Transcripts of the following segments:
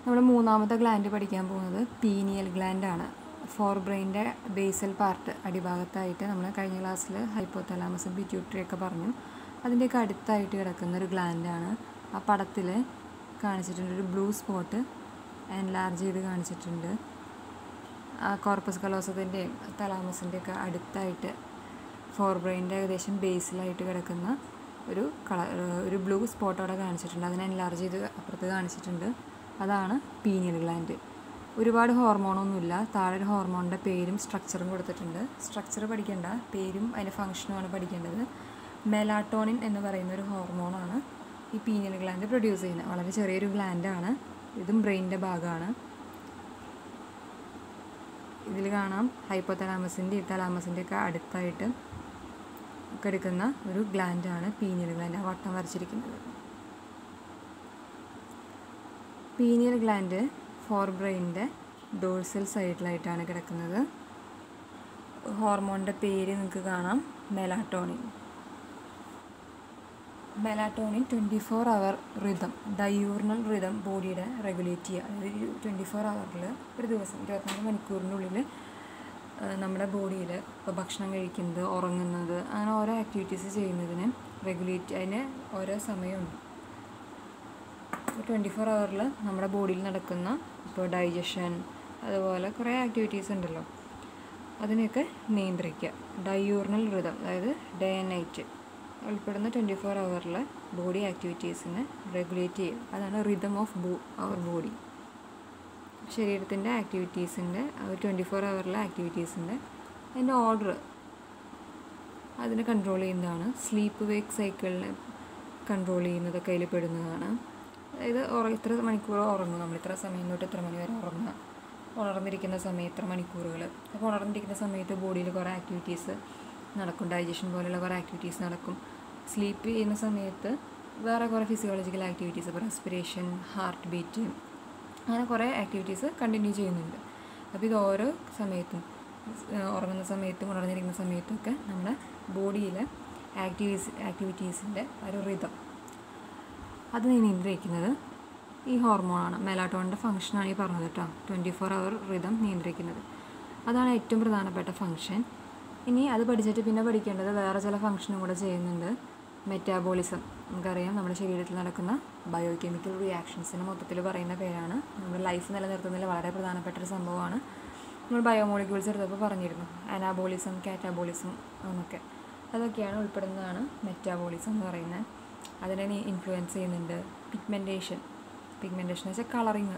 നമ്മൾ മൂന്നാമത്തെ ഗ്ലാൻഡ് പഠിക്കാൻ പോകുന്നത് പീനിയൽ ഗ്ലാൻഡാണ് ഫോർ ബ്രെയിൻ്റെ ബേസൽ പാർട്ട് അടിഭാഗത്തായിട്ട് നമ്മൾ കഴിഞ്ഞ ക്ലാസ്സിൽ ഹൈപ്പോതലാമസും പിറ്റ്യൂട്ടറി ഒക്കെ പറഞ്ഞു അതിൻ്റെയൊക്കെ അടുത്തായിട്ട് കിടക്കുന്ന ഒരു ഗ്ലാൻഡാണ് ആ പടത്തിൽ കാണിച്ചിട്ടുണ്ട് ഒരു ബ്ലൂ സ്പോട്ട് എൻലാർജ് ചെയ്ത് കാണിച്ചിട്ടുണ്ട് ആ കോർപ്പസ് കലോസത്തിൻ്റെയും തലാമസിൻ്റെയൊക്കെ അടുത്തായിട്ട് ഫോർ ബ്രെയിൻ്റെ ഏകദേശം ബേസിലായിട്ട് കിടക്കുന്ന ഒരു കളർ ഒരു ബ്ലൂ സ്പോട്ട് അവിടെ കാണിച്ചിട്ടുണ്ട് അതിനെ എൻലാർജ് ചെയ്ത് അപ്പുറത്ത് കാണിച്ചിട്ടുണ്ട് അതാണ് പീനിയൽ ഗ്ലാൻഡ് ഒരുപാട് ഹോർമോണൊന്നുമില്ല താഴെ ഒരു ഹോർമോണിൻ്റെ പേരും സ്ട്രക്ചറും കൊടുത്തിട്ടുണ്ട് സ്ട്രക്ചർ പഠിക്കേണ്ട പേരും അതിൻ്റെ ഫങ്ഷനുമാണ് പഠിക്കേണ്ടത് മെലാട്ടോണിൻ എന്ന് പറയുന്ന ഒരു ഹോർമോണാണ് ഈ പീനിയൽ ഗ്ലാൻഡ് പ്രൊഡ്യൂസ് ചെയ്യുന്നത് വളരെ ചെറിയൊരു ഗ്ലാൻഡാണ് ഇതും ബ്രെയിനിൻ്റെ ഭാഗമാണ് ഇതിൽ കാണാം ഹൈപ്പോതലാമസിൻ്റെയും തലാമസിൻ്റെ ഒക്കെ അടുത്തായിട്ട് കിടക്കുന്ന ഒരു ഗ്ലാൻഡാണ് പീനിയൽ ഗ്ലാൻഡ് ആ വട്ടം വരച്ചിരിക്കുന്നത് പീനിയൽ ഗ്ലാൻഡ് ഫോർ ബ്രെയിനിൻ്റെ ഡോഴ്സൽ സൈഡിലായിട്ടാണ് കിടക്കുന്നത് ഹോർമോണിൻ്റെ പേര് നിങ്ങൾക്ക് കാണാം melatonin melatonin twenty four hour rhythm diurnal rhythm ബോഡിയുടെ റെഗുലേറ്റ് ചെയ്യുക അതായത് ട്വൻറ്റി ഫോർ അവറിൽ ഒരു ദിവസം ഇരുപത്തിനാല് മണിക്കൂറിനുള്ളിൽ നമ്മുടെ ബോഡിയിൽ ഇപ്പോൾ ഭക്ഷണം കഴിക്കുന്നത് ഉറങ്ങുന്നത് അങ്ങനെ ഓരോ ആക്ടിവിറ്റീസ് ചെയ്യുന്നതിന് റെഗുലേറ്റ് അതിന് ഓരോ സമയമുണ്ട് ട്വൻറ്റി ഫോർ അവറിൽ നമ്മുടെ ബോഡിയിൽ നടക്കുന്ന ഇപ്പോൾ ഡൈജഷൻ അതുപോലെ കുറേ ആക്ടിവിറ്റീസ് ഉണ്ടല്ലോ അതിനെയൊക്കെ നിയന്ത്രിക്കുക ഡയൂർണൽ റിതം അതായത് ഡേ ആൻഡ് നൈറ്റ് ഉൾപ്പെടുന്ന ട്വൻറ്റി ഫോർ അവറിൽ ബോഡി ആക്ടിവിറ്റീസിനെ റെഗുലേറ്റ് ചെയ്യും അതാണ് റിതം ഓഫ് ബോ അവർ ബോഡി ശരീരത്തിൻ്റെ ആക്ടിവിറ്റീസിൻ്റെ ട്വൻറ്റി ഫോർ അവറിലെ ആക്ടിവിറ്റീസിൻ്റെ അതിൻ്റെ ഓർഡർ അതിനെ കൺട്രോൾ ചെയ്യുന്നതാണ് സ്ലീപ്പ് വേക്ക് സൈക്കിളിനെ കൺട്രോൾ ചെയ്യുന്നതൊക്കെ അതിൽ പെടുന്നതാണ് അതായത് ഉറ ഇത്ര മണിക്കൂർ ഉറങ്ങും നമ്മൾ ഇത്ര സമയം തൊട്ട് ഇത്ര മണി വരെ ഉറങ്ങുക ഉണർന്നിരിക്കുന്ന സമയം ഇത്ര മണിക്കൂറുകൾ അപ്പോൾ ഉണർന്നിരിക്കുന്ന സമയത്ത് ബോഡിയിൽ കുറേ ആക്ടിവിറ്റീസ് നടക്കും ഡൈജഷൻ പോലെയുള്ള കുറേ ആക്ടിവിറ്റീസ് നടക്കും സ്ലീപ്പ് ചെയ്യുന്ന സമയത്ത് വേറെ കുറേ ഫിസിയോളജിക്കൽ ആക്ടിവിറ്റീസ് ഇപ്പോൾ റെസ്പിറേഷൻ ഹാർട്ട് ബീറ്റ് അങ്ങനെ കുറേ ആക്ടിവിറ്റീസ് കണ്ടിന്യൂ ചെയ്യുന്നുണ്ട് അപ്പോൾ ഇത് ഓരോ സമയത്തും ഉറങ്ങുന്ന സമയത്തും ഉണർന്നിരിക്കുന്ന സമയത്തും ഒക്കെ നമ്മുടെ ബോഡിയിലെ ആക്ടിവീസ് ആക്ടിവിറ്റീസിൻ്റെ ഒരു റിതം അത് നിയന്ത്രിക്കുന്നത് ഈ ഹോർമോണാണ് മെലാട്ടോണിൻ്റെ ഫംഗ്ഷനാണ് ഈ പറഞ്ഞത് കേട്ടോ ട്വൻറ്റി ഫോർ അവർ റിതം നിയന്ത്രിക്കുന്നത് അതാണ് ഏറ്റവും പ്രധാനപ്പെട്ട ഫംഗ്ഷൻ ഇനി അത് പഠിച്ചിട്ട് പിന്നെ പഠിക്കേണ്ടത് വേറെ ചില ഫംഗ്ഷനും കൂടെ ചെയ്യുന്നുണ്ട് മെറ്റാബോളിസം നമുക്കറിയാം നമ്മുടെ ശരീരത്തിൽ നടക്കുന്ന ബയോ കെമിക്കൽ റിയാക്ഷൻസിന് മൊത്തത്തിൽ പറയുന്ന പേരാണ് നമ്മുടെ ലൈഫ് നിലനിർത്തുന്നതിൽ വളരെ പ്രധാനപ്പെട്ട ഒരു സംഭവമാണ് നമ്മൾ ബയോമോളിക്യൂൾസ് എടുത്തപ്പോൾ പറഞ്ഞിരുന്നു അനാബോളിസം കാറ്റാബോളിസം എന്നൊക്കെ അതൊക്കെയാണ് ഉൾപ്പെടുന്നതാണ് മെറ്റാബോളിസം എന്ന് പറയുന്നത് അതിനെ ഇൻഫ്ലുവൻസ് ചെയ്യുന്നുണ്ട് പിഗ്മെൻറ്റേഷൻ പിഗ്മെൻറ്റേഷൻ എന്ന് വെച്ചാൽ കളറിങ്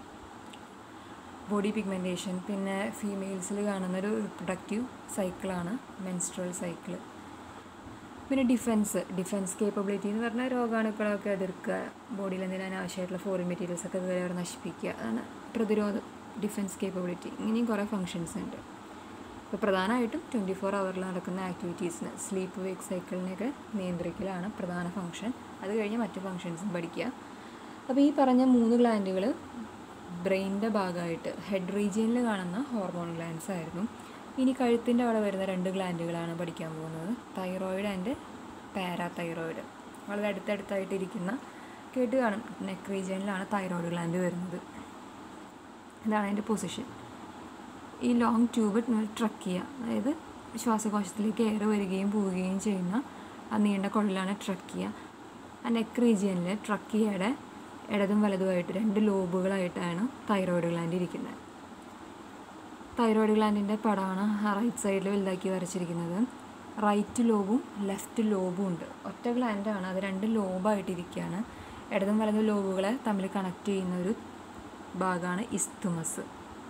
ബോഡി പിഗ്മെൻറ്റേഷൻ പിന്നെ ഫീമെയിൽസിൽ കാണുന്ന ഒരു റിപ്രൊഡക്റ്റീവ് സൈക്കിളാണ് മെൻസ്ട്രൽ സൈക്കിൾ പിന്നെ ഡിഫെൻസ് ഡിഫെൻസ് കേപ്പബിലിറ്റി എന്ന് പറഞ്ഞാൽ രോഗാണുക്കളൊക്കെ എതിർക്കുക ബോഡിയിൽ എന്തെങ്കിലും അനാവശ്യമായിട്ടുള്ള ഫോറിൻ മെറ്റീരിയൽസ് ഒക്കെ ഇതുവരെ അവർ നശിപ്പിക്കുക അതാണ് പ്രതിരോധം ഡിഫെൻസ് കേപ്പബിലിറ്റി ഇങ്ങനെയും കുറേ ഫങ്ഷൻസ് ഉണ്ട് ഇപ്പോൾ പ്രധാനമായിട്ടും ട്വൻറ്റി ഫോർ അവറിൽ നടക്കുന്ന ആക്ടിവിറ്റീസിന് സ്ലീപ്പ് വേക്ക് സൈക്കിളിനെയൊക്കെ നിയന്ത്രിക്കലാണ് പ്രധാന ഫങ്ഷൻ അത് കഴിഞ്ഞ് മറ്റ് ഫങ്ഷൻസും പഠിക്കുക അപ്പോൾ ഈ പറഞ്ഞ മൂന്ന് ഗ്ലാൻഡുകൾ ബ്രെയിനിൻ്റെ ഭാഗമായിട്ട് ഹെഡ് റീജിയനിൽ കാണുന്ന ഹോർമോൺ ഗ്ലാൻഡ്സ് ആയിരുന്നു ഇനി കഴുത്തിൻ്റെ അവിടെ വരുന്ന രണ്ട് ഗ്ലാൻഡുകളാണ് പഠിക്കാൻ പോകുന്നത് തൈറോയിഡ് ആൻഡ് പാരാ തൈറോയിഡ് വളരെ അടുത്തടുത്തായിട്ടിരിക്കുന്ന കേട്ട് കാണും നെക്ക് റീജിയനിലാണ് തൈറോയിഡ് ഗ്ലാൻഡ് വരുന്നത് ഇതാണ് അതിൻ്റെ പൊസിഷൻ ഈ ലോങ് ട്യൂബ് ട്രക്ക് ചെയ്യുക അതായത് ശ്വാസകോശത്തിലേക്ക് എയർ വരികയും പോവുകയും ചെയ്യുന്ന ആ നീണ്ട കുഴലാണ് ട്രക്ക് ചെയ്യുക ആ നെക്ക് റീജിയനിൽ ട്രക്ക് ചെയ്യയുടെ ഇടതും വലതുമായിട്ട് രണ്ട് ലോബുകളായിട്ടാണ് തൈറോയിഡ് ഗ്ലാൻഡ് ഇരിക്കുന്നത് തൈറോയിഡ് ഗ്ലാൻഡിൻ്റെ പടമാണ് റൈറ്റ് സൈഡിൽ വലുതാക്കി വരച്ചിരിക്കുന്നത് റൈറ്റ് ലോബും ലെഫ്റ്റ് ലോബും ഉണ്ട് ഒറ്റ ഗ്ലാൻഡാണ് അത് രണ്ട് ലോബായിട്ടിരിക്കുകയാണ് ഇടതും വലതും ലോബുകളെ തമ്മിൽ കണക്ട് ചെയ്യുന്ന ഒരു ഭാഗമാണ് ഇസ്തുമസ്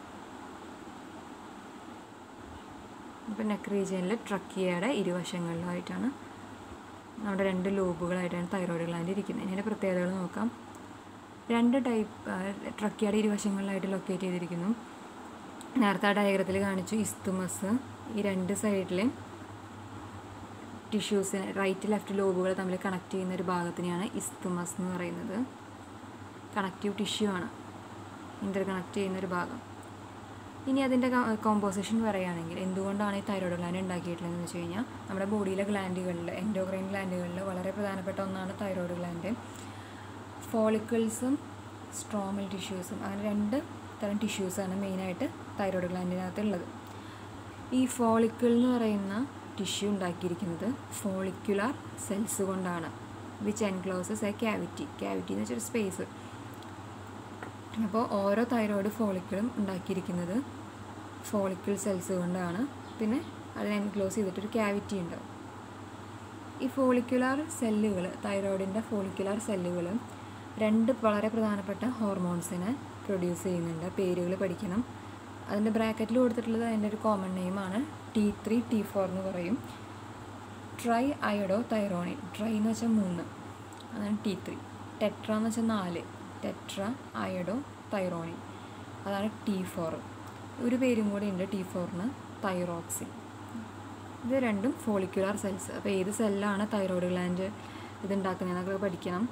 അപ്പോൾ നെക്ക് റീജിയനിൽ ട്രക്കിയയുടെ ഇരുവശങ്ങളിലായിട്ടാണ് നമ്മുടെ രണ്ട് ലോബുകളായിട്ടാണ് തൈറോയിഡ് ഗ്ലാൻഡ് ഇരിക്കുന്നത് ഇതിൻ്റെ പ്രത്യേകതകൾ നോക്കാം രണ്ട് ടൈപ്പ് ട്രക്കിയയുടെ ഇരുവശങ്ങളിലായിട്ട് ലൊക്കേറ്റ് ചെയ്തിരിക്കുന്നു നേരത്തെ ആ ഡയഗ്രത്തിൽ കാണിച്ചു ഇസ്തുമസ് ഈ രണ്ട് സൈഡിലെ ടിഷ്യൂസിനെ റൈറ്റ് ലെഫ്റ്റ് ലോബുകൾ തമ്മിൽ കണക്ട് ചെയ്യുന്ന ഒരു ഭാഗത്തിനെയാണ് ഇസ്തുമസ് എന്ന് പറയുന്നത് കണക്റ്റീവ് ടിഷ്യൂ ആണ് ഇൻ്റർ കണക്ട് ചെയ്യുന്ന ഒരു ഭാഗം ഇനി അതിൻ്റെ കോമ്പോസിഷൻ പറയുകയാണെങ്കിൽ എന്തുകൊണ്ടാണ് ഈ തൈറോയ്ഡ് ഗ്ലാൻഡ് ഉണ്ടാക്കിയിട്ടുള്ളതെന്ന് വെച്ച് കഴിഞ്ഞാൽ നമ്മുടെ ബോഡിയിലെ ഗ്ലാൻഡുകളിൽ എൻഡോക്രൈൻ ഗ്ലാൻഡുകളിൽ വളരെ പ്രധാനപ്പെട്ട ഒന്നാണ് തൈറോയ്ഡ് ഗ്ലാൻഡ് ഫോളിക്കിൾസും സ്ട്രോമൽ ടിഷ്യൂസും അങ്ങനെ രണ്ട് തരം ടിഷ്യൂസാണ് മെയിനായിട്ട് തൈറോയ്ഡ് ഗ്ലാൻഡിനകത്ത് ഉള്ളത് ഈ ഫോളിക്കിൾ എന്ന് പറയുന്ന ടിഷ്യൂ ഉണ്ടാക്കിയിരിക്കുന്നത് ഫോളിക്കുലാർ സെൽസ് കൊണ്ടാണ് which encloses a cavity cavity എന്ന് വെച്ചൊരു സ്പേസ് അപ്പോൾ ഓരോ തൈറോയ്ഡ് ഫോളിക്കിളും ഉണ്ടാക്കിയിരിക്കുന്നത് ഫോളിക്കിൾ സെൽസ് കൊണ്ടാണ് പിന്നെ അതിനെ എൻക്ലോസ് ചെയ്തിട്ടൊരു ക്യാവിറ്റി ഉണ്ടാവും ഈ ഫോളിക്കുലാർ സെല്ലുകൾ തൈറോയിഡിൻ്റെ ഫോളിക്കുലാർ സെല്ലുകൾ രണ്ട് വളരെ പ്രധാനപ്പെട്ട ഹോർമോൺസിനെ പ്രൊഡ്യൂസ് ചെയ്യുന്നുണ്ട് പേരുകൾ പഠിക്കണം അതിൻ്റെ ബ്രാക്കറ്റിൽ കൊടുത്തിട്ടുള്ളത് അതിൻ്റെ ഒരു കോമൺ നെയിമാണ് ടി ത്രീ ടി ഫോർ എന്ന് പറയും ട്രൈ അയഡോ തൈറോണിൻ ട്രൈ എന്ന് വെച്ചാൽ മൂന്ന് അതാണ് ടി ത്രീ ടെട്ര എന്ന് വെച്ചാൽ നാല് ടെട്ര അയഡോ തൈറോണിൻ അതാണ് ടി ഫോർ ഒരു പേരും കൂടി ഉണ്ട് ടി ഫോറിന് തൈറോക്സിൻ ഇത് രണ്ടും ഫോളിക്കുലാർ സെൽസ് അപ്പോൾ ഏത് സെല്ലാണ് തൈറോയ്ഡ് ഗ്ലാൻഡ് ഇതുണ്ടാക്കുന്നതെന്നൊക്കെ പഠിക്കണം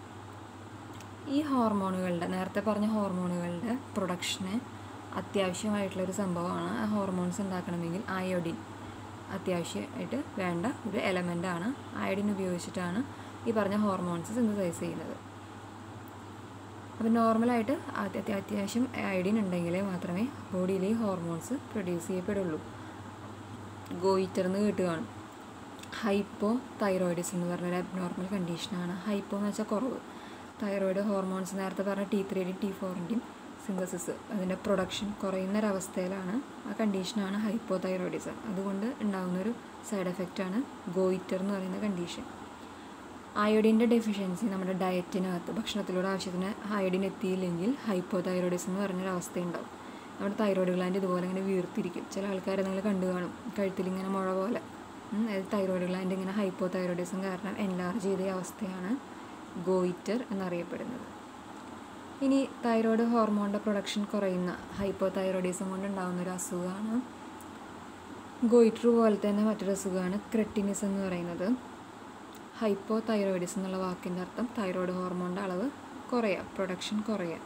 ഈ ഹോർമോണുകളുടെ നേരത്തെ പറഞ്ഞ ഹോർമോണുകളുടെ പ്രൊഡക്ഷന് അത്യാവശ്യമായിട്ടുള്ളൊരു സംഭവമാണ് ആ ഹോർമോൺസ് ഉണ്ടാക്കണമെങ്കിൽ അയോഡിൻ അത്യാവശ്യമായിട്ട് വേണ്ട ഒരു എലമെൻ്റാണ് അയോഡിൻ ഉപയോഗിച്ചിട്ടാണ് ഈ പറഞ്ഞ ഹോർമോൺസ് സിന്തസൈസ് ചെയ്യുന്നത് അപ്പോൾ നോർമലായിട്ട് അത്യ അത്യാവശ്യം അയോഡിൻ ഉണ്ടെങ്കിൽ മാത്രമേ ബോഡിയിൽ ഈ ഹോർമോൺസ് പ്രൊഡ്യൂസ് ചെയ്യപ്പെടുള്ളൂ ഗോയിറ്റർ എന്ന് കേട്ട് കാണും ഹൈപ്പോ തൈറോയിഡിസ് എന്ന് പറഞ്ഞൊരു അബ്നോർമൽ കണ്ടീഷനാണ് ഹൈപ്പോ എന്ന് വെച്ചാൽ കുറവ് തൈറോയിഡ് ഹോർമോൺസ് നേരത്തെ പറഞ്ഞ ടി ത്രീയുടെയും ടി ഫോറിൻ്റെയും സിന്തസിസ് അതിൻ്റെ പ്രൊഡക്ഷൻ കുറയുന്നൊരവസ്ഥയിലാണ് ആ കണ്ടീഷനാണ് ഹൈപ്പോ തൈറോയിഡിസം അതുകൊണ്ട് ഉണ്ടാകുന്നൊരു സൈഡ് എഫക്റ്റാണ് ഗോയിറ്റർ എന്ന് പറയുന്ന കണ്ടീഷൻ അയോഡിൻ്റെ ഡെഫിഷ്യൻസി നമ്മുടെ ഡയറ്റിനകത്ത് ഭക്ഷണത്തിലൂടെ ആവശ്യത്തിന് അയോഡിൻ എത്തിയില്ലെങ്കിൽ ഹൈപ്പോ തൈറോയിഡിസം എന്ന് പറഞ്ഞൊരു അവസ്ഥയുണ്ടാവും നമ്മുടെ തൈറോയ്ഡ് ഗ്ലാൻഡ് ഇതുപോലെ ഇങ്ങനെ വീർത്തിരിക്കും ചില ആൾക്കാരെ നിങ്ങൾ കണ്ടു കാണും കഴുത്തിലിങ്ങനെ മുഴ പോലെ അതായത് തൈറോയ്ഡ് ഗ്ലാൻഡ് ഇങ്ങനെ ഹൈപ്പോ തൈറോയിഡിസം കാരണം എൻലാർജ് ചെയ്ത അവസ്ഥയാണ് ഗോയിറ്റർ എന്നറിയപ്പെടുന്നത് ഇനി തൈറോയ്ഡ് ഹോർമോണിൻ്റെ പ്രൊഡക്ഷൻ കുറയുന്ന ഹൈപ്പോ തൈറോയിഡിസം കൊണ്ടുണ്ടാകുന്ന ഒരു അസുഖമാണ് ഗോയിറ്റർ പോലെ തന്നെ മറ്റൊരു അസുഖമാണ് ക്രെട്ടിനിസ് എന്ന് പറയുന്നത് ഹൈപ്പോ തൈറോയിഡിസ് എന്നുള്ള വാക്കിൻ്റെ അർത്ഥം തൈറോയ്ഡ് ഹോർമോണിൻ്റെ അളവ് കുറയുക പ്രൊഡക്ഷൻ കുറയുക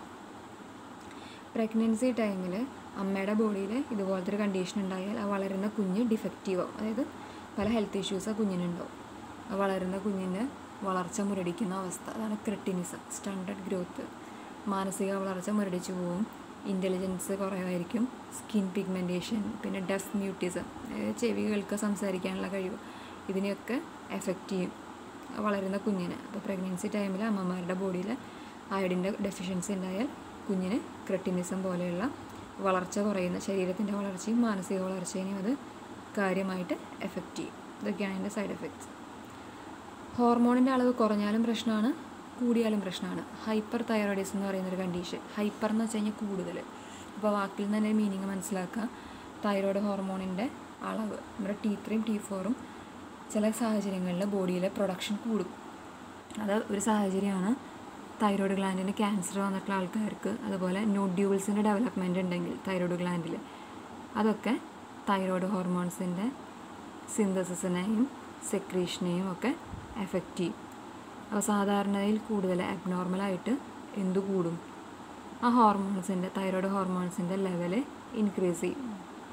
പ്രഗ്നൻസി ടൈമിൽ അമ്മയുടെ ബോഡിയിൽ ഇതുപോലത്തെ ഒരു കണ്ടീഷൻ ഉണ്ടായാൽ ആ വളരുന്ന കുഞ്ഞ് ഡിഫക്റ്റീവ് ആവും അതായത് പല ഹെൽത്ത് ഇഷ്യൂസ് ആ കുഞ്ഞിനുണ്ടാവും ആ വളരുന്ന കുഞ്ഞിൻ്റെ വളർച്ച മുരടിക്കുന്ന അവസ്ഥ അതാണ് ക്രെട്ടിനിസം സ്റ്റണ്ടഡ് ഗ്രോത്ത് മാനസിക വളർച്ച മുരടിച്ചു പോവും ഇൻ്റലിജൻസ് കുറവായിരിക്കും സ്കിൻ പിഗ്മെൻറ്റേഷൻ പിന്നെ ഡെഫ് മ്യൂട്ടിസം അതായത് ചെവി കേൾക്കുക സംസാരിക്കാനുള്ള കഴിവ് ഇതിനെയൊക്കെ എഫക്റ്റ് ചെയ്യും വളരുന്ന കുഞ്ഞിന് അപ്പോൾ പ്രഗ്നൻസി ടൈമിൽ അമ്മമാരുടെ ബോഡിയിൽ അയഡിൻ്റെ ഡെഫിഷ്യൻസി ഉണ്ടായാൽ കുഞ്ഞിന് ക്രെട്ടിനിസം പോലെയുള്ള വളർച്ച കുറയുന്ന ശരീരത്തിൻ്റെ വളർച്ചയും മാനസിക വളർച്ചയും അത് കാര്യമായിട്ട് എഫക്റ്റ് ചെയ്യും ഇതൊക്കെയാണ് അതിൻ്റെ സൈഡ് എഫക്ട്സ് ഹോർമോണിൻ്റെ അളവ് കുറഞ്ഞാലും പ്രശ്നമാണ് കൂടിയാലും പ്രശ്നമാണ് ഹൈപ്പർ തൈറോയിഡിസം എന്ന് പറയുന്നൊരു കണ്ടീഷൻ ഹൈപ്പർ എന്ന് വെച്ച് കഴിഞ്ഞാൽ കൂടുതൽ അപ്പോൾ വാക്കിൽ നിന്ന് തന്നെ മീനിങ് മനസ്സിലാക്കുക തൈറോയ്ഡ് ഹോർമോണിൻ്റെ അളവ് നമ്മുടെ ടി ത്രീയും ടി ഫോറും ചില സാഹചര്യങ്ങളിൽ ബോഡിയിലെ പ്രൊഡക്ഷൻ കൂടും അത് ഒരു സാഹചര്യമാണ് തൈറോയ്ഡ് ഗ്ലാൻഡിന് ക്യാൻസർ വന്നിട്ടുള്ള ആൾക്കാർക്ക് അതുപോലെ നോഡ്യൂൾസിൻ്റെ ഡെവലപ്മെൻറ്റ് ഉണ്ടെങ്കിൽ തൈറോയ്ഡ് ഗ്ലാൻഡിൽ അതൊക്കെ തൈറോയ്ഡ് ഹോർമോൺസിൻ്റെ സിന്തസിസിനെയും സെക്രീഷനെയും ഒക്കെ എഫക്റ്റ് ചെയ്യും അപ്പോൾ സാധാരണയിൽ കൂടുതൽ അബ്നോർമലായിട്ട് എന്തു കൂടും ആ ഹോർമോൺസിൻ്റെ തൈറോയ്ഡ് ഹോർമോൺസിൻ്റെ ലെവല് ഇൻക്രീസ് ചെയ്യും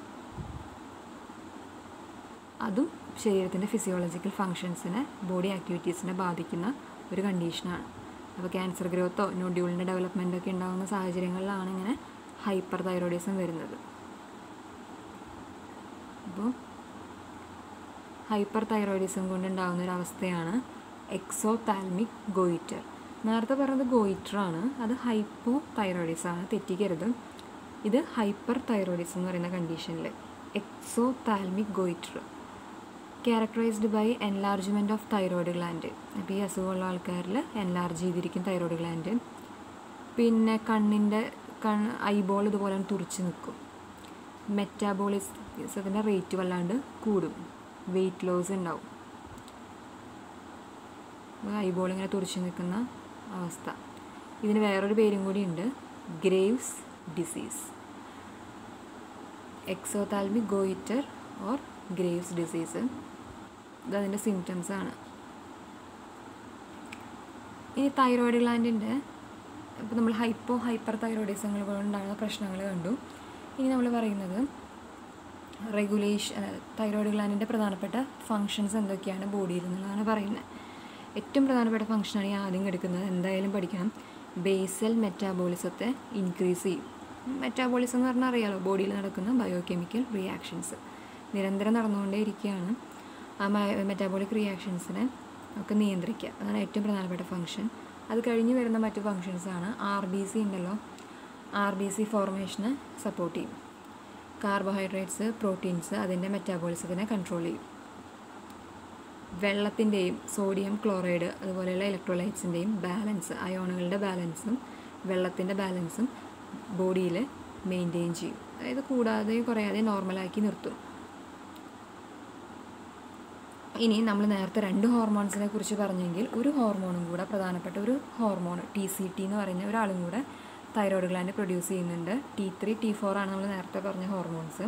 അതും ശരീരത്തിൻ്റെ ഫിസിയോളജിക്കൽ ഫങ്ഷൻസിനെ ബോഡി ആക്ടിവിറ്റീസിനെ ബാധിക്കുന്ന ഒരു കണ്ടീഷനാണ് അപ്പോൾ ക്യാൻസർ ഗ്രോത്തോ നോഡ്യൂളിൻ്റെ ഡെവലപ്മെൻ്റ് ഒക്കെ ഉണ്ടാകുന്ന സാഹചര്യങ്ങളിലാണ് ഇങ്ങനെ ഹൈപ്പർ തൈറോയിഡിസം വരുന്നത് അപ്പോൾ ഹൈപ്പർ തൈറോയിഡിസം കൊണ്ടുണ്ടാകുന്ന ഒരു അവസ്ഥയാണ് എക്സോ താൽമിക് ഗോയിറ്റർ നേരത്തെ പറഞ്ഞത് ഗോയിറ്ററാണ് അത് ഹൈപ്പോ തൈറോയിഡിസം ആണ് തെറ്റിക്കരുത് ഇത് ഹൈപ്പർ തൈറോയിഡിസം എന്ന് പറയുന്ന കണ്ടീഷനിൽ exophthalmic goitre characterised by enlargement of thyroid gland അപ്പോൾ ഈ അസുഖമുള്ള ആൾക്കാരിൽ എൻലാർജ് ചെയ്തിരിക്കും തൈറോയ്ഡ് ഗ്ലാൻഡ് പിന്നെ കണ്ണിൻ്റെ കൺ ഐബോൾ ഇതുപോലെ തുറച്ച് നിൽക്കും മെറ്റാബോളിസത്തിൻ്റെ റേറ്റ് വല്ലാണ്ട് കൂടും വെയിറ്റ് ലോസ് ഉണ്ടാവും ഐബോൾ ഇങ്ങനെ തുറച്ച് നിൽക്കുന്ന അവസ്ഥ ഇതിന് വേറൊരു പേരും കൂടി ഉണ്ട് Graves disease exophthalmic goitre or Graves disease ഇതതിൻ്റെ സിംറ്റംസ് ആണ് ഇനി തൈറോയ്ഡ് ഗ്ലാൻഡിൻ്റെ ഇപ്പോൾ നമ്മൾ ഹൈപ്പോ ഹൈപ്പർ തൈറോയിഡിസങ്ങൾ കൊണ്ടുണ്ടാകുന്ന പ്രശ്നങ്ങൾ കണ്ടു ഇനി നമ്മൾ പറയുന്നത് റെഗുലേഷൻ തൈറോയ്ഡ് ഗ്ലാൻഡിൻ്റെ പ്രധാനപ്പെട്ട ഫങ്ഷൻസ് എന്തൊക്കെയാണ് ബോഡിയിൽ എന്നുള്ളതാണ് പറയുന്നത് ഏറ്റവും പ്രധാനപ്പെട്ട ഫങ്ഷനാണ് ഈ ആദ്യം എടുക്കുന്നത് എന്തായാലും പഠിക്കണം ബേസൽ മെറ്റാബോളിസത്തെ ഇൻക്രീസ് ചെയ്യും മെറ്റാബോളിസം എന്ന് പറഞ്ഞാൽ അറിയാലോ ബോഡിയിൽ നടക്കുന്ന ബയോകെമിക്കൽ റിയാക്ഷൻസ് നിരന്തരം നടന്നുകൊണ്ടേ ഇരിക്കുകയാണ് ആ മെറ്റാബോളിക് റിയാക്ഷൻസിനെ ഒക്കെ നിയന്ത്രിക്കുക അതാണ് ഏറ്റവും പ്രധാനപ്പെട്ട ഫങ്ഷൻ അത് കഴിഞ്ഞ് വരുന്ന മറ്റു ഫങ്ഷൻസാണ് ആർ ബി സി ഉണ്ടല്ലോ ആർ ബി സി ഫോർമേഷനെ സപ്പോർട്ട് ചെയ്യും കാർബോഹൈഡ്രേറ്റ്സ് പ്രോട്ടീൻസ് അതിൻ്റെ മെറ്റാബോളിസത്തിനെ കൺട്രോൾ ചെയ്യും വെള്ളത്തിൻ്റെയും സോഡിയം ക്ലോറൈഡ് അതുപോലെയുള്ള ഇലക്ട്രോലൈറ്റ്സിൻ്റെയും ബാലൻസ് അയോണുകളുടെ ബാലൻസും വെള്ളത്തിൻ്റെ ബാലൻസും ബോഡിയിൽ മെയിൻറ്റെയിൻ ചെയ്യും അതായത് കൂടാതെ കുറയാതെ നോർമലാക്കി നിർത്തും ഇനി നമ്മൾ നേരത്തെ രണ്ട് ഹോർമോൺസിനെ കുറിച്ച് പറഞ്ഞെങ്കിൽ ഒരു ഹോർമോണും കൂടെ പ്രധാനപ്പെട്ട ഒരു ഹോർമോൺ ടി സി ടി എന്ന് പറയുന്ന ഒരാളും കൂടെ തൈറോയ്ഡ് ഗ്ലാൻഡ് പ്രൊഡ്യൂസ് ചെയ്യുന്നുണ്ട് ടി ത്രീ ടി ഫോർ ആണ് നമ്മൾ നേരത്തെ പറഞ്ഞ ഹോർമോൺസ്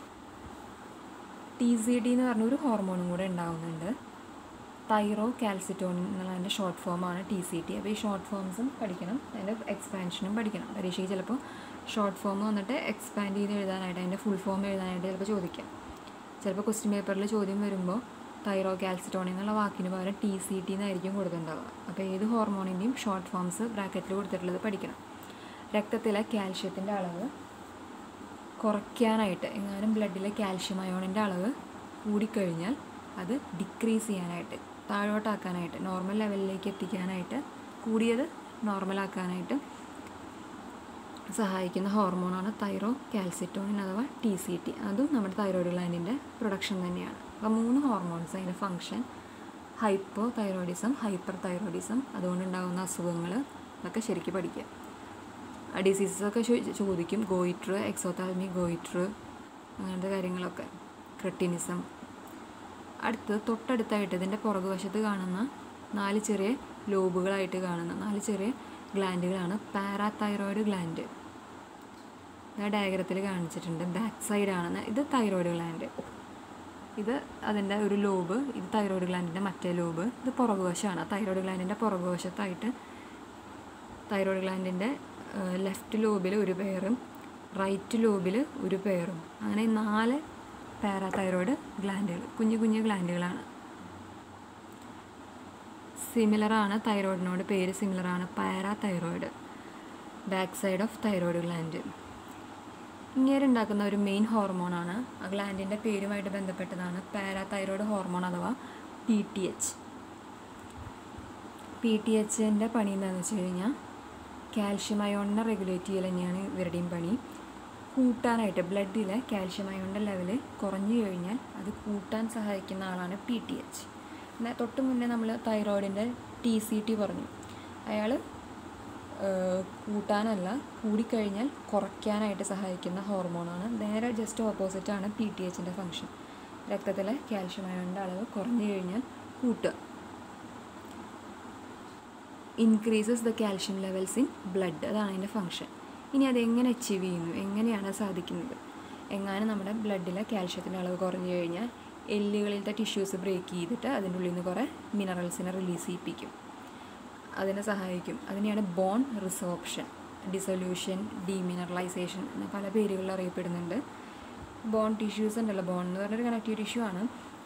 ടി സി ടി എന്ന് പറഞ്ഞ ഒരു ഹോർമോണും കൂടെ ഉണ്ടാവുന്നുണ്ട് തൈറോ കാൽസിറ്റോണിൻ എന്നുള്ളതിൻ്റെ ഷോർട്ട് ഫോമാണ് ടി സി ടി അപ്പോൾ ഈ ഷോർട്ട് ഫോംസും പഠിക്കണം അതിൻ്റെ എക്സ്പാൻഷനും പഠിക്കണം പരീക്ഷയ്ക്ക് ചിലപ്പോൾ ഷോർട്ട് ഫോം വന്നിട്ട് എക്സ്പാൻഡ് ചെയ്ത് എഴുതാനായിട്ട് അതിൻ്റെ ഫുൾ ഫോം എഴുതാനായിട്ട് ചിലപ്പോൾ ചോദിക്കാം ചിലപ്പോൾ ക്വസ്റ്റ്യൻ പേപ്പറിൽ ചോദ്യം വരുമ്പോൾ തൈറോ കാൽസിറ്റോണിൻ എന്നുള്ള വാക്കിന് പകരം ടി സി ടി എന്നായിരിക്കും കൊടുത്തിട്ടുണ്ടാവുക അപ്പോൾ ഏത് ഹോർമോണിൻ്റെയും ഷോർട്ട് ഫോംസ് ബ്രാക്കറ്റിൽ കൊടുത്തിട്ടുള്ളത് പഠിക്കണം രക്തത്തിലെ കാൽഷ്യത്തിൻ്റെ അളവ് കുറയ്ക്കാനായിട്ട് എങ്ങാനും ബ്ലഡിലെ കാൽഷ്യം അയോണിൻ്റെ അളവ് കൂടിക്കഴിഞ്ഞാൽ അത് ഡിക്രീസ് ചെയ്യാനായിട്ട് താഴോട്ടാക്കാനായിട്ട് നോർമൽ ലെവലിലേക്ക് എത്തിക്കാനായിട്ട് കൂടിയത് നോർമലാക്കാനായിട്ട് സഹായിക്കുന്ന ഹോർമോണാണ് തൈറോ കാൽസിറ്റോണിൻ അഥവാ ടി സി ടി അതും നമ്മുടെ തൈറോയ്ഡ് ഗ്ലാൻഡിൻ്റെ പ്രൊഡക്ഷൻ തന്നെയാണ് അപ്പോൾ മൂന്ന് ഹോർമോൺസ് അതിൻ്റെ function hypothyroidism hyperthyroidism അതുകൊണ്ടുണ്ടാകുന്ന അസുഖങ്ങൾ അതൊക്കെ ശരിക്കും പഠിക്കുക ആ ഡിസീസസൊക്കെ ചോദിക്കും ഗോയിട്ര് എക്സോതാൽമി ഗോയിട്ര് അങ്ങനത്തെ കാര്യങ്ങളൊക്കെ ക്രെട്ടിനിസം അടുത്ത് തൊട്ടടുത്തായിട്ട് ഇതിൻ്റെ പുറകുവശത്ത് കാണുന്ന നാല് ചെറിയ ലോബുകളായിട്ട് കാണുന്ന നാല് ചെറിയ ഗ്ലാൻഡുകളാണ് പാരാതൈറോയിഡ് ഗ്ലാൻഡ് ഞാൻ ഡയഗ്രത്തിൽ കാണിച്ചിട്ടുണ്ട് ബാക്ക് സൈഡാണെന്ന് ഇത് തൈറോയിഡ് ഗ്ലാൻഡ് ഇത് അതിൻ്റെ ഒരു ലോബ് ഇത് തൈറോയിഡ് ഗ്ലാൻഡിൻ്റെ മറ്റേ ലോബ് ഇത് പുറകുവശമാണ് തൈറോയിഡ് ഗ്ലാൻഡിൻ്റെ പുറകുവശത്തായിട്ട് തൈറോയിഡ് ഗ്ലാൻഡിൻ്റെ ലെഫ്റ്റ് ലോബിൽ ഒരു പെയറും റൈറ്റ് ലോബിൽ ഒരു പെയറും അങ്ങനെ നാല് പാരാതൈറോയിഡ് ഗ്ലാൻഡുകൾ കുഞ്ഞു കുഞ്ഞു ഗ്ലാൻഡുകളാണ് സിമിലറാണ് തൈറോയിഡിനോട് പേര് സിമിലറാണ് parathyroid back side of thyroid gland ഇങ്ങനെ ഉണ്ടാക്കുന്ന ഒരു മെയിൻ ഹോർമോണാണ് ആ ഗ്ലാൻഡിൻ്റെ പേരുമായിട്ട് ബന്ധപ്പെട്ടതാണ് പാരാതൈറോയിഡ് ഹോർമോൺ അഥവാ P T H P T എച്ചിൻ്റെ പണി എന്താണെന്ന് വെച്ച് കഴിഞ്ഞാൽ കാൽഷ്യം അയോണിനെ റെഗുലേറ്റ് ചെയ്യൽ തന്നെയാണ് ഇവരുടെയും പണി കൂട്ടാനായിട്ട് ബ്ലഡിലെ കാൽഷ്യം അയോണിൻ്റെ ലെവൽ കുറഞ്ഞു കഴിഞ്ഞാൽ അത് കൂട്ടാൻ സഹായിക്കുന്ന ആളാണ് പി ടി എച്ച് എന്നാൽ തൊട്ട് മുന്നേ നമ്മൾ തൈറോയിഡിൻ്റെ ടി സി ടി പറഞ്ഞു അയാൾ കൂട്ടാനല്ല കൂടിക്കഴിഞ്ഞാൽ കുറയ്ക്കാനായിട്ട് സഹായിക്കുന്ന ഹോർമോണാണ് നേരെ ജസ്റ്റ് ഓപ്പോസിറ്റാണ് പി ടി എച്ചിൻ്റെ ഫങ്ഷൻ രക്തത്തിലെ കാൽഷ്യം അയോണിൻ്റെ അളവ് കുറഞ്ഞു കഴിഞ്ഞാൽ കൂട്ടുക increases the calcium levels in blood അതാണ് അതിൻ്റെ ഫങ്ഷൻ ഇനി അത് എങ്ങനെ അച്ചീവ് ചെയ്യുന്നു എങ്ങനെയാണ് സാധിക്കുന്നത് എങ്ങാനും നമ്മുടെ ബ്ലഡിലെ കാൽഷ്യത്തിൻ്റെ അളവ് കുറഞ്ഞു കഴിഞ്ഞാൽ എല്ലുകളിലത്തെ ടിഷ്യൂസ് ബ്രേക്ക് ചെയ്തിട്ട് അതിൻ്റെ ഉള്ളിൽ നിന്ന് കുറേ മിനറൽസിനെ റിലീസ് ചെയ്യിപ്പിക്കും അതിനെ സഹായിക്കും അതിനെയാണ് ബോൺ റിസോപ്ഷൻ ഡിസൊല്യൂഷൻ ഡീമിനറലൈസേഷൻ എന്ന പല പേരുകളിൽ അറിയപ്പെടുന്നുണ്ട് ബോൺ ടിഷ്യൂസ് ഉണ്ടല്ലോ ബോൺ എന്ന് പറഞ്ഞൊരു കണക്റ്റീവ് ടിഷ്യൂ ആണ്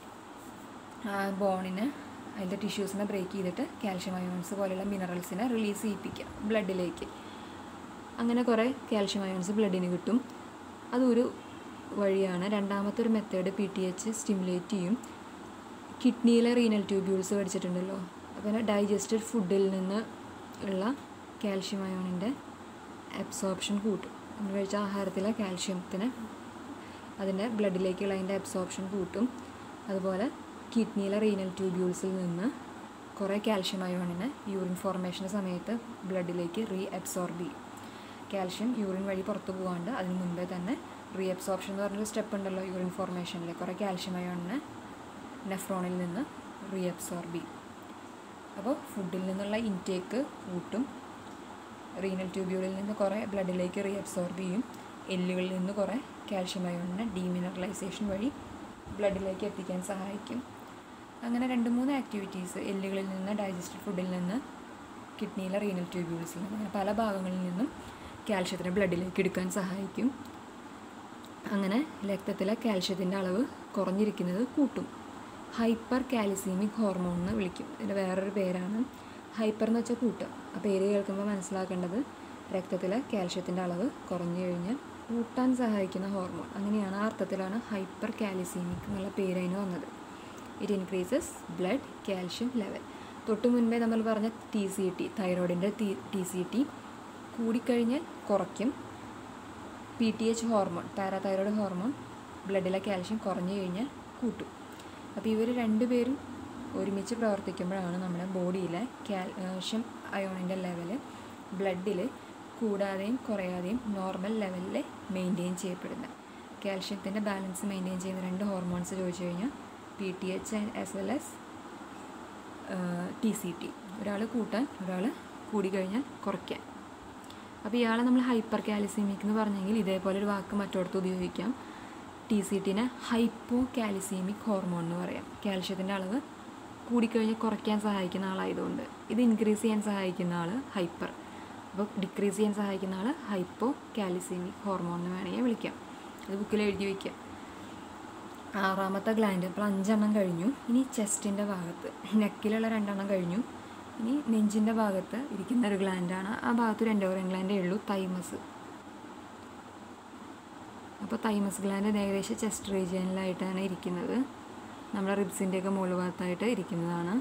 ബോണിന് അതിൻ്റെ ടിഷ്യൂസിനെ ബ്രേക്ക് ചെയ്തിട്ട് കാൽഷ്യം അയോൺസ് പോലെയുള്ള മിനറൽസിനെ റിലീസ് ചെയ്യിപ്പിക്കുക ബ്ലഡിലേക്ക് അങ്ങനെ കുറേ കാൽഷ്യം അയോൺസ് ബ്ലഡിന് കിട്ടും അതൊരു വഴിയാണ് രണ്ടാമത്തെ ഒരു method P T H stimulate ചെയ്യും കിഡ്നിയിലെ റീനൽ ട്യൂബ്യൂൾസ് പഠിച്ചിട്ടുണ്ടല്ലോ അപ്പോൾ ഡൈജസ്റ്റഡ് ഫുഡിൽ നിന്ന് ഉള്ള കാൽഷ്യം അയോണിൻ്റെ അബ്സോർപ്ഷൻ കൂട്ടും നമ്മൾ കഴിച്ച ആഹാരത്തിലെ കാൽഷ്യത്തിന് അതിൻ്റെ ബ്ലഡിലേക്കുള്ള അതിൻ്റെ അബ്സോർപ്ഷൻ കൂട്ടും അതുപോലെ കിഡ്നിയിലെ റീനൽ ട്യൂബ്യൂൾസിൽ നിന്ന് കുറേ കാൽഷ്യം അയോണിനെ യൂറിൻ ഫോർമേഷൻ്റെ സമയത്ത് ബ്ലഡിലേക്ക് റീ അബ്സോർബ് ചെയ്യും കാൽഷ്യം യൂറിൻ വഴി പുറത്തു പോകാണ്ട് അതിന് മുമ്പേ തന്നെ റീ അബ്സോർപ്ഷൻ എന്ന് പറഞ്ഞൊരു സ്റ്റെപ്പ് ഉണ്ടല്ലോ യൂറിൻ ഫോർമേഷനിൽ കുറേ കാൽഷ്യം അയോണിനെ നെഫ്രോണിൽ നിന്ന് റീ അബ്സോർബ് ചെയ്യും അപ്പോൾ ഫുഡിൽ നിന്നുള്ള ഇൻടേക്ക് കൂട്ടും റീനൽ ട്യൂബ്യൂളിൽ നിന്ന് കുറേ ബ്ലഡിലേക്ക് റീ അബ്സോർബ് ചെയ്യും എല്ലുകളിൽ നിന്ന് കുറേ കാൽഷ്യം അയോണിനെ ഡീമിനറലൈസേഷൻ വഴി ബ്ലഡിലേക്ക് എത്തിക്കാൻ സഹായിക്കും അങ്ങനെ രണ്ട് മൂന്ന് ആക്ടിവിറ്റീസ് എല്ലുകളിൽ നിന്ന് ഡൈജസ്റ്റഡ് ഫുഡിൽ നിന്ന് കിഡ്നിയിലെ റീനൽ ട്യൂബ്യൂൾസിൽ നിന്ന് അങ്ങനെ പല ഭാഗങ്ങളിൽ നിന്നും കാൽഷ്യത്തിനെ ബ്ലഡിലേക്ക് എടുക്കാൻ സഹായിക്കും അങ്ങനെ രക്തത്തിലെ കാൽഷ്യത്തിൻ്റെ അളവ് കുറഞ്ഞിരിക്കുന്നത് കൂട്ടും ഹൈപ്പർ കാലിസീമിക് ഹോർമോൺ എന്ന് വിളിക്കും ഇതിൻ്റെ വേറൊരു പേരാണ് ഹൈപ്പർ എന്ന് വെച്ചാൽ കൂട്ടുക ആ പേര് കേൾക്കുമ്പോൾ മനസ്സിലാക്കേണ്ടത് രക്തത്തിലെ കാൽഷ്യത്തിൻ്റെ അളവ് കുറഞ്ഞു കഴിഞ്ഞാൽ കൂട്ടാൻ സഹായിക്കുന്ന ഹോർമോൺ അങ്ങനെയാണ് ആ അർത്ഥത്തിലാണ് ഹൈപ്പർ കാലിസീമിക് എന്നുള്ള പേര് അതിന് വന്നത് it increases blood calcium level തൊട്ട് മുൻപേ നമ്മൾ പറഞ്ഞ ടി സി ടി തൈറോയിഡിൻ്റെ ടി സി ടി കൂടിക്കഴിഞ്ഞാൽ കുറയ്ക്കും P T H hormone parathyroid hormone ബ്ലഡിലെ കാൽഷ്യം കുറഞ്ഞു കഴിഞ്ഞാൽ കൂട്ടും അപ്പോൾ ഇവർ രണ്ടുപേരും ഒരുമിച്ച് പ്രവർത്തിക്കുമ്പോഴാണ് നമ്മുടെ ബോഡിയിലെ കാൽഷ്യം അയോണിൻ്റെ ലെവൽ ബ്ലഡിൽ കൂടാതെയും കുറയാതെയും നോർമൽ ലെവലിൽ മെയിൻറ്റെയിൻ ചെയ്യപ്പെടുന്നത് കാൽഷ്യത്തിൻ്റെ ബാലൻസ് മെയിൻറ്റെയിൻ ചെയ്യുന്ന രണ്ട് ഹോർമോൺസ് ചോദിച്ചു കഴിഞ്ഞാൽ P T H and as well as T C T ഒരാൾ കൂട്ടാൻ ഒരാൾ കൂടിക്കഴിഞ്ഞാൽ കുറയ്ക്കാൻ അപ്പോൾ ഇയാളെ നമ്മൾ ഹൈപ്പർ കാലിസീമിക് എന്ന് പറഞ്ഞെങ്കിൽ ഇതേപോലെ ഒരു വാക്ക് മറ്റോടത്ത് ഉപയോഗിക്കാം ടി സി ടിനെ ഹൈപ്പോ കാലിസീമിക് ഹോർമോൺ എന്ന് പറയാം കാൽഷ്യത്തിൻ്റെ അളവ് കൂടിക്കഴിഞ്ഞ് കുറയ്ക്കാൻ സഹായിക്കുന്ന ആളായതുകൊണ്ട് ഇത് ഇൻക്രീസ് ചെയ്യാൻ സഹായിക്കുന്ന ആൾ ഹൈപ്പർ അപ്പോൾ ഡിക്രീസ് ചെയ്യാൻ സഹായിക്കുന്ന ആൾ ഹൈപ്പോ കാലിസീമിക് ഹോർമോൺ എന്ന് വേണമെങ്കിൽ വിളിക്കാം അത് ബുക്കിൽ എഴുതി വയ്ക്കാം ആറാമത്തെ ഗ്ലാൻഡ് അപ്പോൾ അഞ്ചെണ്ണം കഴിഞ്ഞു ഇനി ചെസ്റ്റിൻ്റെ ഭാഗത്ത് നെക്കിലുള്ള രണ്ടെണ്ണം കഴിഞ്ഞു ഇനി നെഞ്ചിൻ്റെ ഭാഗത്ത് ഇരിക്കുന്ന ഒരു ഗ്ലാൻഡാണ് ആ ഭാഗത്ത് ഒരു എൻഡോറിയൻ ഗ്ലാൻഡേ ഉള്ളൂ തൈമസ് അപ്പോൾ തൈമസ് ഗ്ലാൻഡ് ഏകദേശം ചെസ്റ്റ് റീജിയനിലായിട്ടാണ് ഇരിക്കുന്നത് നമ്മുടെ റിബ്സിൻ്റെയൊക്കെ മുകൾ ഭാഗത്തായിട്ട് ഇരിക്കുന്നതാണ്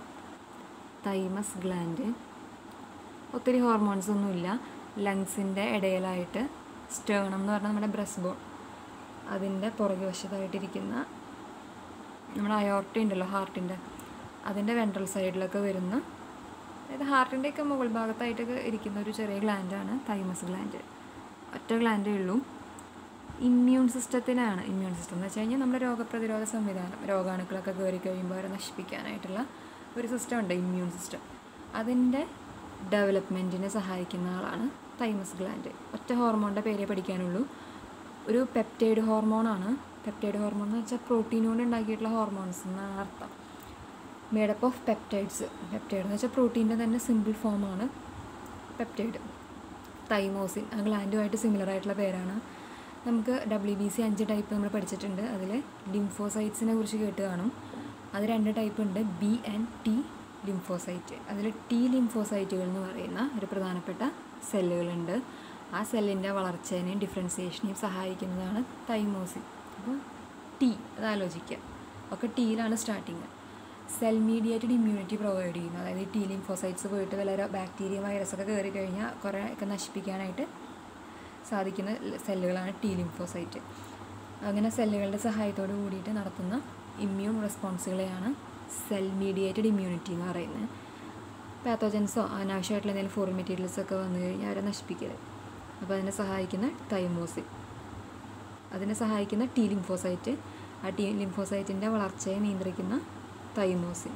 തൈമസ് ഗ്ലാൻഡ് ഒത്തിരി ഹോർമോൺസ് ഒന്നുമില്ല ലങ്സിൻ്റെ ഇടയിലായിട്ട് സ്റ്റേണം എന്ന് പറഞ്ഞാൽ നമ്മുടെ ബ്രസ്റ്റ് ബോൺ അതിൻ്റെ പുറകു വശത്തായിട്ടിരിക്കുന്ന നമ്മുടെ അയോർട്ട ഉണ്ടല്ലോ ഹാർട്ടിൻ്റെ അതിൻ്റെ വെൻട്രൽ സൈഡിലൊക്കെ വരുന്ന അതായത് ഹാർട്ടിൻ്റെയൊക്കെ മുകൾ ഭാഗത്തായിട്ടൊക്കെ ഇരിക്കുന്ന ഒരു ചെറിയ ഗ്ലാൻഡാണ് തൈമസ് ഗ്ലാൻഡ് ഒറ്റ ഗ്ലാൻഡേ ഉള്ളൂ ഇമ്മ്യൂൺ സിസ്റ്റത്തിനാണ് ഇമ്മ്യൂൺ സിസ്റ്റം എന്ന് വെച്ച് കഴിഞ്ഞാൽ നമ്മുടെ രോഗപ്രതിരോധ സംവിധാനം രോഗാണുക്കളൊക്കെ കയറി കഴിയുമ്പോൾ അവരെ നശിപ്പിക്കാനായിട്ടുള്ള ഒരു സിസ്റ്റം ഉണ്ട് ഇമ്മ്യൂൺ സിസ്റ്റം അതിൻ്റെ ഡെവലപ്മെൻറ്റിനെ സഹായിക്കുന്ന ആളാണ് തൈമസ് ഗ്ലാൻഡ് ഒറ്റ ഹോർമോണിൻ്റെ പേരേ പഠിക്കാനുള്ളൂ ഒരു പെപ്റ്റൈഡ് ഹോർമോണാണ് പെപ്റ്റൈഡ് ഹോർമോൺ എന്ന് വെച്ചാൽ പ്രോട്ടീൻ കൊണ്ട് ഉണ്ടാക്കിയിട്ടുള്ള ഹോർമോൺസ് എന്നാണ് അർത്ഥം മേഡപ്പ് ഓഫ് പെപ്റ്റൈഡ്സ് പെപ്റ്റൈഡ് എന്ന് വെച്ചാൽ പ്രോട്ടീൻ്റെ തന്നെ സിമ്പിൾ ഫോമാണ് പെപ്റ്റൈഡ് തൈമോസിൻ ആ ഗ്ലാൻഡുമായിട്ട് സിമിലർ ആയിട്ടുള്ള പേരാണ് നമുക്ക് ഡബ്ല്യു ബി സി അഞ്ച് ടൈപ്പ് നമ്മൾ പഠിച്ചിട്ടുണ്ട് അതിൽ ലിംഫോസൈറ്റ്സിനെ കുറിച്ച് കേട്ട് കാണും അത് രണ്ട് ടൈപ്പ് ഉണ്ട് ബി ആൻഡ് ടി ലിംഫോസൈറ്റ് അതിൽ ടി ലിംഫോസൈറ്റുകൾ എന്ന് പറയുന്ന ഒരു പ്രധാനപ്പെട്ട സെല്ലുകളുണ്ട് ആ സെല്ലിൻ്റെ വളർച്ചേനെയും ഡിഫറൻസിയേഷനെയും സഹായിക്കുന്നതാണ് തൈമോസിൻ അപ്പോൾ ടി അത് ആലോചിക്കുക ഒക്കെ ടിയിലാണ് starting cell mediated immunity provide ചെയ്യുന്നു അതായത് ഈ ടി ലിംഫോസൈറ്റ്സ് പോയിട്ട് വല്ല ബാക്ടീരിയ വൈറസ് ഒക്കെ കയറി കഴിഞ്ഞാൽ കുറേ ഒക്കെ നശിപ്പിക്കാനായിട്ട് സാധിക്കുന്ന സെല്ലുകളാണ് ടി ലിംഫോസൈറ്റ് അങ്ങനെ സെല്ലുകളുടെ സഹായത്തോട് കൂടിയിട്ട് നടത്തുന്ന ഇമ്മ്യൂൺ റെസ്പോൺസുകളെയാണ് സെൽ മീഡിയേറ്റഡ് ഇമ്മ്യൂണിറ്റി എന്ന് പറയുന്നത് പാത്തോജൻസോ അനാവശ്യമായിട്ടുള്ള എന്തെങ്കിലും ഫോറിൻ മെറ്റീരിയൽസ് ഒക്കെ വന്നു കഴിഞ്ഞാൽ അവരെ നശിപ്പിക്കൽ അപ്പോൾ അതിനെ സഹായിക്കുന്ന തൈമോസിൻ അതിനെ സഹായിക്കുന്ന ടി ലിംഫോസൈറ്റ് ആ ടി ലിംഫോസൈറ്റിൻ്റെ വളർച്ചയെ നിയന്ത്രിക്കുന്ന തൈമോസിൻ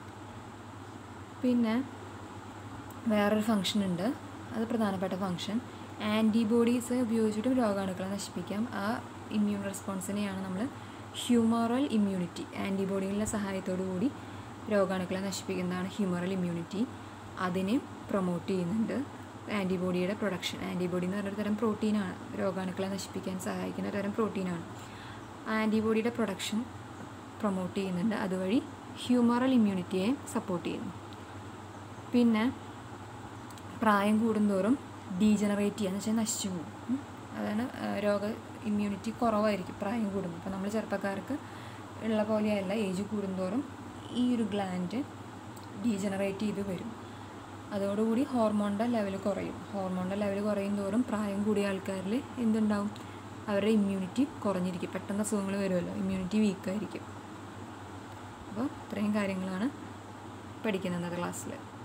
പിന്നെ വേറൊരു ഫങ്ഷൻ ഉണ്ട് അത് പ്രധാനപ്പെട്ട ഫങ്ഷൻ ആൻറ്റിബോഡീസ് ഉപയോഗിച്ചിട്ടും രോഗാണുക്കളെ നശിപ്പിക്കാം ആ ഇമ്മ്യൂൺ റെസ്പോൺസിനെയാണ് നമ്മൾ ഹ്യൂമറൽ ഇമ്മ്യൂണിറ്റി ആൻറ്റിബോഡികളുടെ സഹായത്തോടു കൂടി രോഗാണുക്കളെ നശിപ്പിക്കുന്നതാണ് ഹ്യൂമറൽ ഇമ്മ്യൂണിറ്റി അതിനെ പ്രൊമോട്ട് ചെയ്യുന്നുണ്ട് ആൻറ്റിബോഡിയുടെ പ്രൊഡക്ഷൻ ആൻറ്റിബോഡി എന്ന് പറഞ്ഞൊരു തരം പ്രോട്ടീനാണ് രോഗാണുക്കളെ നശിപ്പിക്കാൻ സഹായിക്കുന്ന ഒരു തരം പ്രോട്ടീനാണ് ആൻറ്റിബോഡിയുടെ പ്രൊഡക്ഷൻ പ്രൊമോട്ട് ചെയ്യുന്നുണ്ട് അതുവഴി ഹ്യൂമറൽ ഇമ്മ്യൂണിറ്റിയെ സപ്പോർട്ട് ചെയ്യുന്നു പിന്നെ പ്രായം കൂടുന്തോറും ഡീജനറേറ്റ് ചെയ്യുക എന്ന് വെച്ചാൽ നശിച്ചു പോകും ഉം. അതാണ് ആ, രോഗ ഇമ്മ്യൂണിറ്റി കുറവായിരിക്കും പ്രായം കൂടുമ്പോൾ അപ്പോൾ നമ്മൾ ചെറുപ്പക്കാർക്ക് ഉള്ള പോലെയല്ല ഏജ് കൂടുന്തോറും ഈ ഒരു ഗ്ലാൻഡ് ഡീജനറേറ്റ് ചെയ്ത് വരും അതോടുകൂടി ഹോർമോണിൻ്റെ ലെവൽ കുറയും ഹോർമോണിൻ്റെ ലെവൽ കുറയും തോറും പ്രായം കൂടിയ ആൾക്കാരിൽ എന്തുണ്ടാവും അവരുടെ ഇമ്മ്യൂണിറ്റി കുറഞ്ഞിരിക്കും പെട്ടെന്ന് അസുഖങ്ങൾ വരുമല്ലോ ഇമ്മ്യൂണിറ്റി വീക്കായിരിക്കും അപ്പോൾ ഇത്രയും കാര്യങ്ങളാണ് പഠിക്കുന്നത് ക്ലാസ്സിൽ